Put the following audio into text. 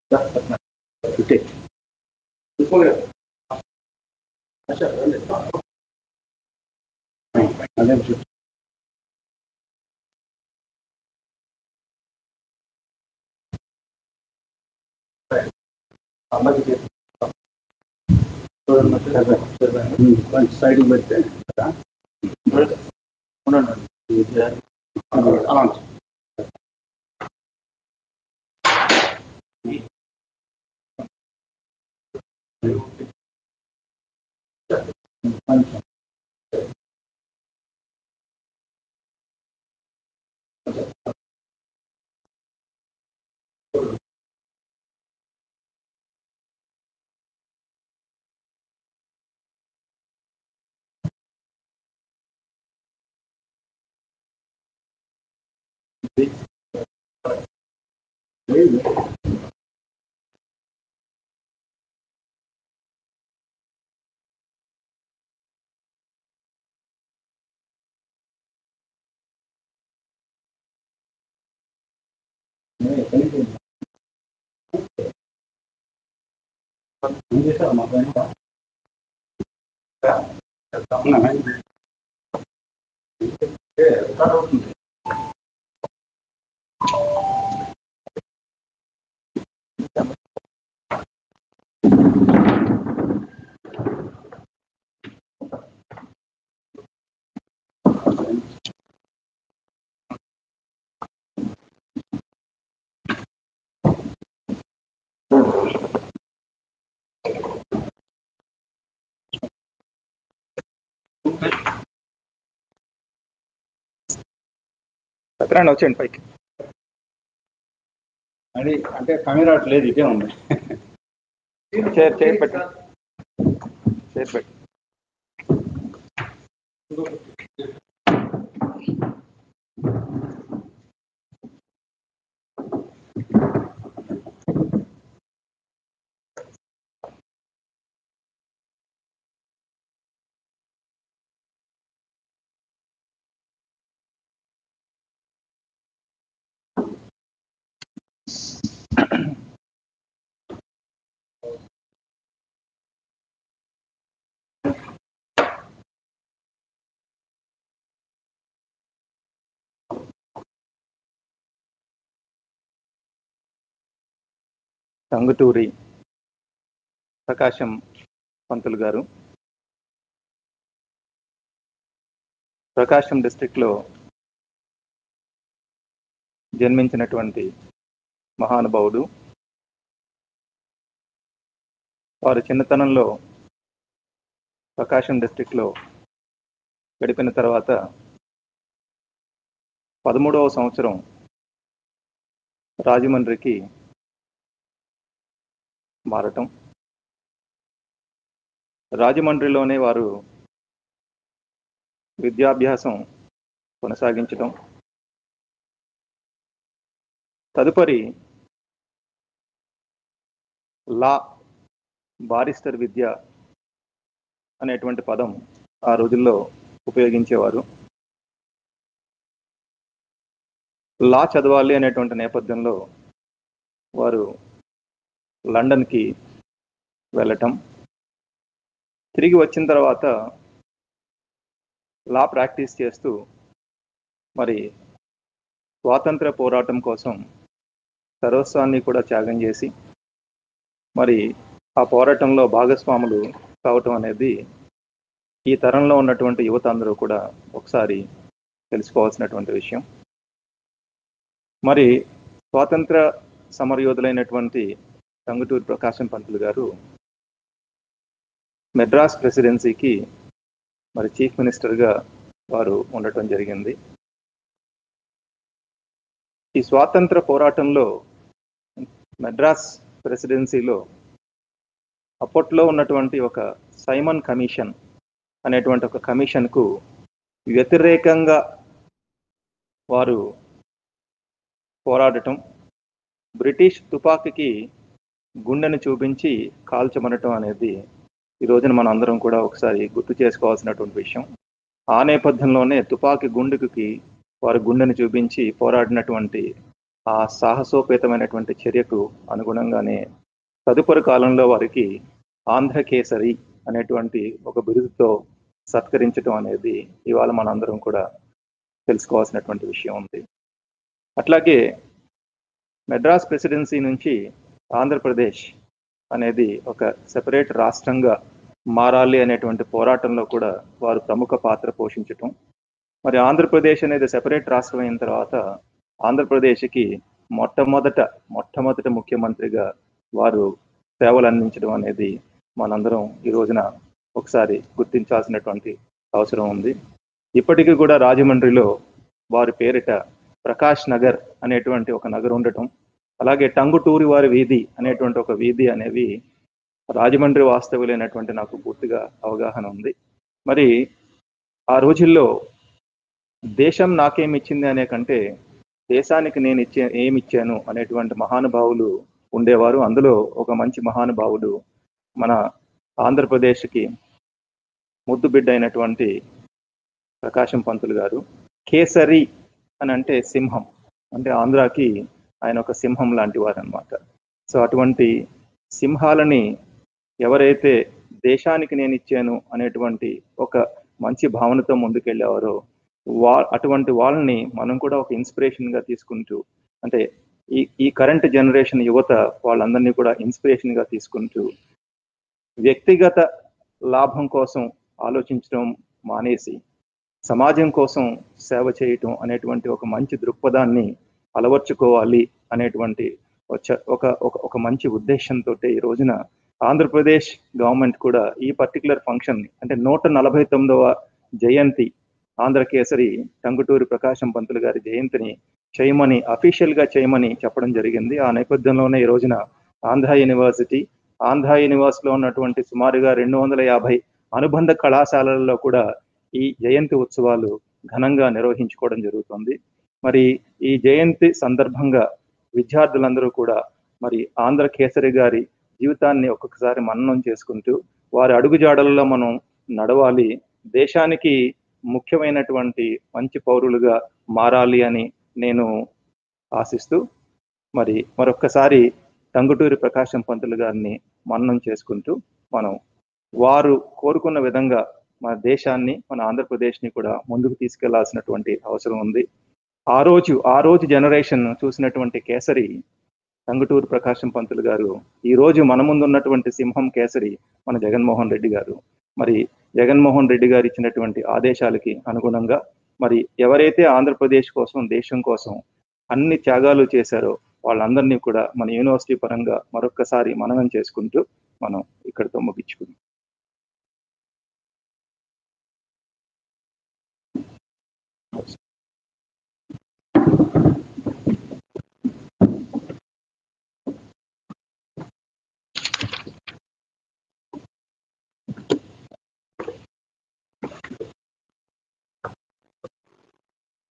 ఇటే అదే చెప్పు. ఉమ్, కొంచెం సైడ్కి పెడితే కదా. ఉండండి. ఇది అలా ఉంచు. కొంచెం. ఏం చేశారు మా పైన అవునా? ఏ, స్టార్ట్ అవుతుంది సత్యనారాయణ వచ్చేయండి పైకి అది అంటే కెమెరా లేదు ఇదే ఉంది చైర్ చైర్ పెట్టి చైర్ పెట్టి టంగుటూరి ప్రకాశం పంతులు గారు ప్రకాశం డిస్టిక్లో జన్మించినటువంటి మహానుభావుడు వారు చిన్నతనంలో ప్రకాశం డిస్టిక్లో గడిపిన తర్వాత పదమూడవ సంవత్సరం రాజమండ్రికి మారటం రాజమండ్రిలోనే వారు విద్యాభ్యాసం కొనసాగించటం తదుపరి లా బారిస్టర్ విద్య అనేటువంటి పదం ఆ రోజుల్లో ఉపయోగించేవారు లా చదవాలి అనేటువంటి నేపథ్యంలో వారు లండన్కి వెళ్ళటం తిరిగి వచ్చిన తర్వాత లా ప్రాక్టీస్ చేస్తూ మరి స్వాతంత్ర పోరాటం కోసం సర్వస్వాన్ని కూడా త్యాగం చేసి మరి ఆ పోరాటంలో భాగస్వాములు కావటం అనేది ఈ తరంలో ఉన్నటువంటి యువత అందరూ కూడా ఒకసారి తెలుసుకోవాల్సినటువంటి విషయం మరి స్వాతంత్ర సమరయోధులైనటువంటి టంగుటూరి ప్రకాశం పంతులు గారు మెడ్రాస్ ప్రెసిడెన్సీకి మరి చీఫ్ మినిస్టర్గా వారు ఉండటం జరిగింది ఈ స్వాతంత్ర పోరాటంలో మెడ్రాస్ ప్రెసిడెన్సీలో అప్పట్లో ఉన్నటువంటి ఒక సైమన్ కమిషన్ అనేటువంటి ఒక కమిషన్కు వ్యతిరేకంగా వారు పోరాడటం బ్రిటిష్ తుపాకీకి గుండెను చూపించి కాల్చమనటం అనేది ఈ రోజున మనం అందరం కూడా ఒకసారి గుర్తు చేసుకోవాల్సినటువంటి విషయం ఆ నేపథ్యంలోనే తుపాకీ గుండెకి వారు గుండెను చూపించి పోరాడినటువంటి ఆ సాహసోపేతమైనటువంటి చర్యకు అనుగుణంగానే తదుపరి కాలంలో వారికి ఆంధ్రకేసరి అనేటువంటి ఒక బిరుదుతో సత్కరించడం అనేది ఇవాళ మనందరం కూడా తెలుసుకోవాల్సినటువంటి విషయం ఉంది అట్లాగే మెడ్రాస్ ప్రెసిడెన్సీ నుంచి ఆంధ్రప్రదేశ్ అనేది ఒక సెపరేట్ రాష్ట్రంగా మారాలి అనేటువంటి పోరాటంలో కూడా వారు ప్రముఖ పాత్ర పోషించటం మరి ఆంధ్రప్రదేశ్ అనేది సెపరేట్ రాష్ట్రం అయిన తర్వాత ఆంధ్రప్రదేశ్కి మొట్టమొదట మొట్టమొదట ముఖ్యమంత్రిగా వారు సేవలు అందించడం అనేది మనందరం ఈ రోజున ఒకసారి గుర్తించాల్సినటువంటి అవసరం ఉంది ఇప్పటికీ కూడా రాజమండ్రిలో వారి పేరిట ప్రకాష్ నగర్ అనేటువంటి ఒక నగరం ఉండటం అలాగే టంగుటూరి వారి వీధి అనేటువంటి ఒక వీధి అనేవి రాజమండ్రి వాస్తవులైనటువంటి నాకు పూర్తిగా అవగాహన ఉంది మరి ఆ రోజుల్లో దేశం నాకేమిచ్చింది అనే కంటే దేశానికి నేను ఇచ్చే ఏమిచ్చాను అనేటువంటి మహానుభావులు ఉండేవారు అందులో ఒక మంచి మహానుభావుడు మన ఆంధ్రప్రదేశ్కి ముద్దు బిడ్డ అయినటువంటి ప్రకాశం పంతులు గారు కేసరి అని అంటే సింహం అంటే ఆంధ్రాకి ఆయన ఒక సింహం లాంటి వారు అనమాట సో అటువంటి సింహాలని ఎవరైతే దేశానికి నేను ఇచ్చాను అనేటువంటి ఒక మంచి భావనతో ముందుకెళ్ళేవారో వా అటువంటి వాళ్ళని మనం కూడా ఒక ఇన్స్పిరేషన్గా తీసుకుంటూ అంటే ఈ ఈ కరెంట్ జనరేషన్ యువత వాళ్ళందరినీ కూడా ఇన్స్పిరేషన్గా తీసుకుంటూ వ్యక్తిగత లాభం కోసం ఆలోచించడం మానేసి సమాజం కోసం సేవ చేయటం అనేటువంటి ఒక మంచి దృక్పథాన్ని అలవర్చుకోవాలి అనేటువంటి వచ్చ- ఒక ఒక ఒక మంచి ఉద్దేశంతో ఈ రోజున ఆంధ్రప్రదేశ్ గవర్నమెంట్ కూడా ఈ పర్టికులర్ ఫంక్షన్ అంటే నూట నలభై తొమ్మిదవ జయంతి ఆంధ్రకేసరి టంగుటూరి ప్రకాశం పంతులు గారి జయంతిని చేయమని అఫీషియల్ గా చేయమని చెప్పడం జరిగింది ఆ నేపథ్యంలోనే ఈ రోజున ఆంధ్ర యూనివర్సిటీ ఆంధ్ర యూనివర్సిటీలో ఉన్నటువంటి సుమారుగా రెండు వందల యాభై అనుబంధ కళాశాలల్లో కూడా ఈ జయంతి ఉత్సవాలు ఘనంగా నిర్వహించుకోవడం జరుగుతుంది మరి ఈ జయంతి సందర్భంగా విద్యార్థులందరూ కూడా మరి ఆంధ్ర కేసరి గారి జీవితాన్ని ఒక్కొక్కసారి మననం చేసుకుంటూ వారి అడుగుజాడలలో మనం నడవాలి దేశానికి ముఖ్యమైనటువంటి మంచి పౌరులుగా మారాలి అని నేను ఆశిస్తూ మరి మరొక్కసారి టంగుటూరి ప్రకాశం పంతులు గారిని మననం చేసుకుంటూ మనం వారు కోరుకున్న విధంగా మన దేశాన్ని మన ఆంధ్రప్రదేశ్ని కూడా ముందుకు తీసుకెళ్లాల్సినటువంటి అవసరం ఉంది ఆ రోజు ఆ రోజు జనరేషన్ చూసినటువంటి కేసరి టంగుటూరు ప్రకాశం పంతులు గారు ఈ రోజు మన ముందు ఉన్నటువంటి సింహం కేసరి మన జగన్మోహన్ రెడ్డి గారు మరి జగన్మోహన్ రెడ్డి గారు ఇచ్చినటువంటి ఆదేశాలకి అనుగుణంగా మరి ఎవరైతే ఆంధ్రప్రదేశ్ కోసం దేశం కోసం అన్ని త్యాగాలు చేశారో వాళ్ళందరినీ కూడా మన యూనివర్సిటీ పరంగా మరొక్కసారి మననం చేసుకుంటూ మనం ఇక్కడితో ముగించుకుందాం